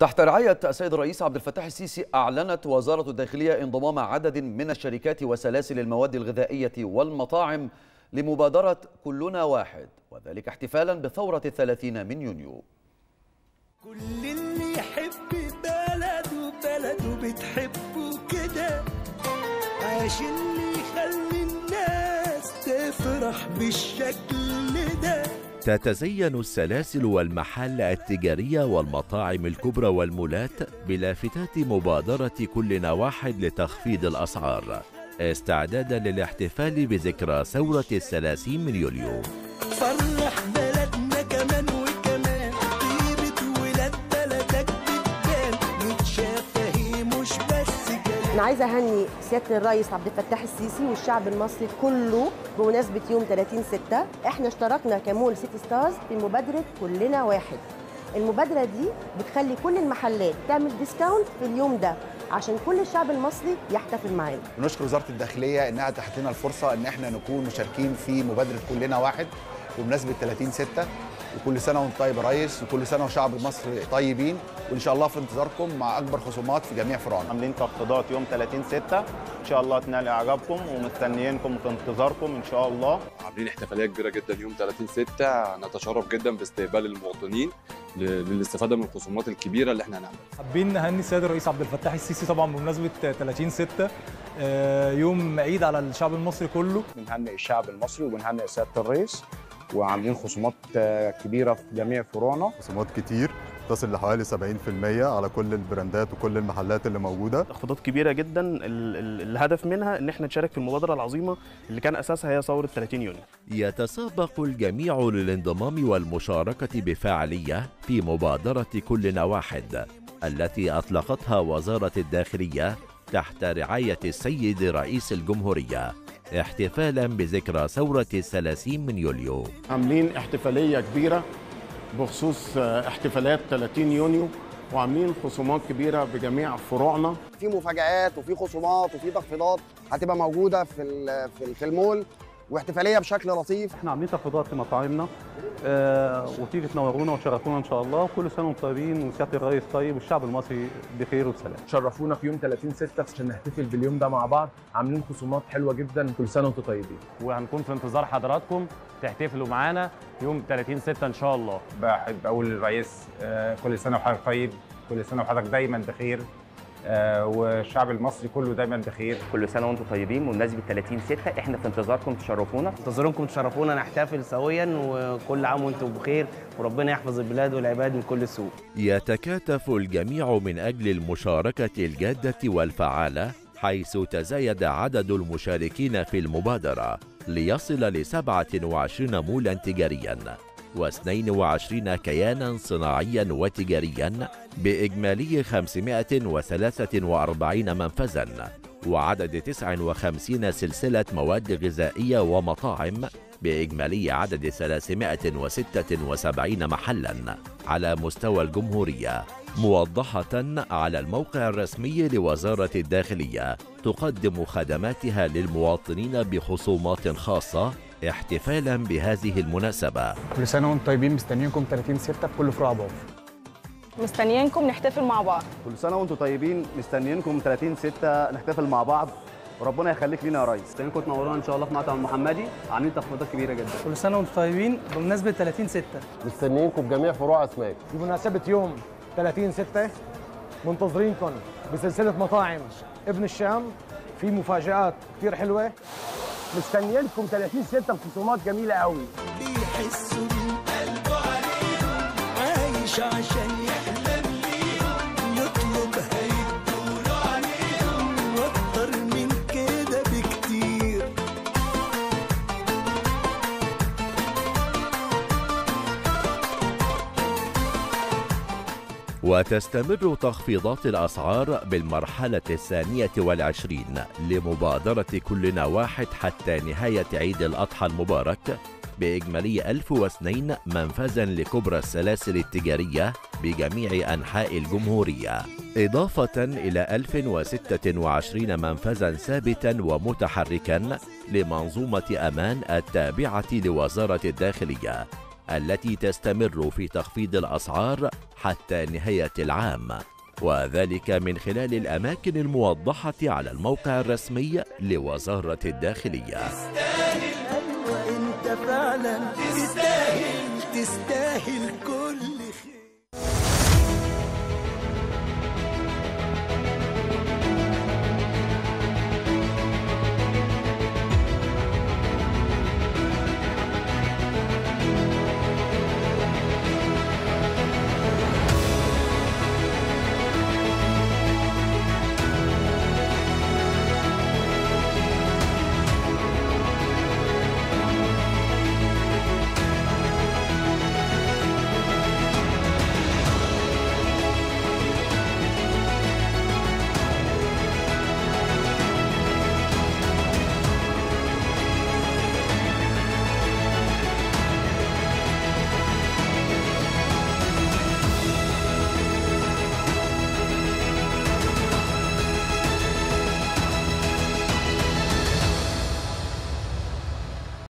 تحت رعاية السيد الرئيس عبد الفتاح السيسي أعلنت وزارة الداخلية انضمام عدد من الشركات وسلاسل المواد الغذائية والمطاعم لمبادرة كلنا واحد وذلك احتفالا بثورة الثلاثين من يونيو كل اللي يحب بلده بلده بتحبه كده عشان اللي يخلي الناس تفرح بالشكل ده تتزين السلاسل والمحال التجارية والمطاعم الكبرى والمولات بلافتات مبادرة كلنا واحد لتخفيض الأسعار استعدادا للاحتفال بذكرى ثورة الثلاثين من يوليو فرح بلدنا كمان وكمان طيبة ولاد بلدك بتبان متشافة هي مش بس كلام انا عايزه اهني سياده الرئيس عبد الفتاح السيسي والشعب المصري كله بمناسبه يوم 30 6 احنا اشتركنا كمول سيتي ستارز في مبادره كلنا واحد المبادره دي بتخلي كل المحلات تعمل ديسكاونت في اليوم ده عشان كل الشعب المصري يحتفل معانا بنشكر وزاره الداخليه انها اتاحت لنا الفرصه ان احنا نكون مشاركين في مبادره كلنا واحد بمناسبه 30 6 وكل سنه وانت طيب يا ريس وكل سنه وشعب مصر طيبين وان شاء الله في انتظاركم مع اكبر خصومات في جميع فروعنا عاملين تخفيضات يوم 30 6 ان شاء الله تنال اعجابكم ومستنيينكم في انتظاركم ان شاء الله عاملين احتفاليه كبيره جدا يوم 30 6 نتشرف جدا باستقبال المواطنين ل- للاستفاده من الخصومات الكبيره اللي احنا هنعملها حابين نهني السيد الرئيس عبد الفتاح السيسي طبعا بمناسبه 30 6 يوم عيد على الشعب المصري كله بنهنئ الشعب المصري وبنهنئ سياده الرئيس وعاملين خصومات آه، كبيره في جميع فروعنا خصومات كتير تصل لحوالي 70% على كل البراندات وكل المحلات اللي موجوده تخفيضات كبيره جدا ال- ال- الهدف منها ان احنا نشارك في المبادره العظيمه اللي كان اساسها هي ثوره 30 يونيو يتسابق الجميع للانضمام والمشاركة بفاعلية في مبادرة كلنا واحد التي أطلقتها وزارة الداخلية تحت رعاية السيد رئيس الجمهورية احتفالا بذكرى ثورة الثلاثين من يوليو عاملين احتفاليه كبيره بخصوص آه، احتفالات 30 يونيو وعاملين خصومات كبيره بجميع فروعنا في مفاجآت وفي خصومات وفي تخفيضات هتبقى موجوده في ال- في ال- في المول واحتفاليه بشكل لطيف احنا عاملين تخفيضات في مطاعمنا آه وتيجي تنورونا وتشرفونا ان شاء الله كل سنه وانتم طيبين وسياده الرئيس طيب والشعب المصري بخير وبسلام شرفونا في يوم 30 6 عشان نحتفل باليوم ده مع بعض عاملين خصومات حلوه جدا كل سنه وانتم طيبين وهنكون في انتظار حضراتكم تحتفلوا معانا يوم 30 6 ان شاء الله بحب اقول للرئيس آه، كل سنه وحضرتك طيب كل سنه وحضرتك دايما بخير آه، والشعب المصري كله دايما بخير كل سنه وانتم طيبين بمناسبه 30 6 احنا في انتظاركم تشرفونا انتظاركم تشرفونا نحتفل سويا وكل عام وانتم بخير وربنا يحفظ البلاد والعباد من كل سوء يتكاتف الجميع من أجل المشاركة الجادة والفعالة حيث تزايد عدد المشاركين في المبادرة ليصل ل 27 مولا تجاريا و22 كيانا صناعيا وتجاريا بإجمالي 543 منفذا وعدد 59 سلسلة مواد غذائية ومطاعم بإجمالي عدد 376 محلا على مستوى الجمهورية موضحة على الموقع الرسمي لوزارة الداخلية تقدم خدماتها للمواطنين بخصومات خاصة احتفالا بهذه المناسبة كل سنه وانتم طيبين مستنيينكم 30 6 في كل فروع باور مستنيينكم نحتفل مع بعض كل سنه وانتم طيبين مستنيينكم 30 6 نحتفل مع بعض وربنا يخليك لينا يا ريس مستنيينكم تنورونا ان شاء الله في مطعم المحمدي عاملين تخفيضات كبيره جدا كل سنه وانتم طيبين بمناسبه 30 6 مستنيينكم بجميع فروع اسماك بمناسبه يوم 30 6 منتظرينكم بسلسله مطاعم ابن الشام في مفاجآت كتير حلوه مستنيينكم 30 6 بخصومات جميله قوي بيحسوا من قلبه عليهم عايش عشان يحلم ليهم يطلب هيدوله عليهم واكتر من كده بكتير وتستمر تخفيضات الأسعار بالمرحلة الثانية والعشرين لمبادرة كلنا واحد حتى نهاية عيد الأضحى المبارك بإجمالي 1002 منفذا لكبرى السلاسل التجارية بجميع أنحاء الجمهورية إضافة إلى 1026 منفذا ثابتا ومتحركا لمنظومة أمان التابعة لوزارة الداخلية التي تستمر في تخفيض الأسعار حتى نهاية العام وذلك من خلال الأماكن الموضحة على الموقع الرسمي لوزارة الداخلية أيوة أنت فعلا تستاهل تستاهل كل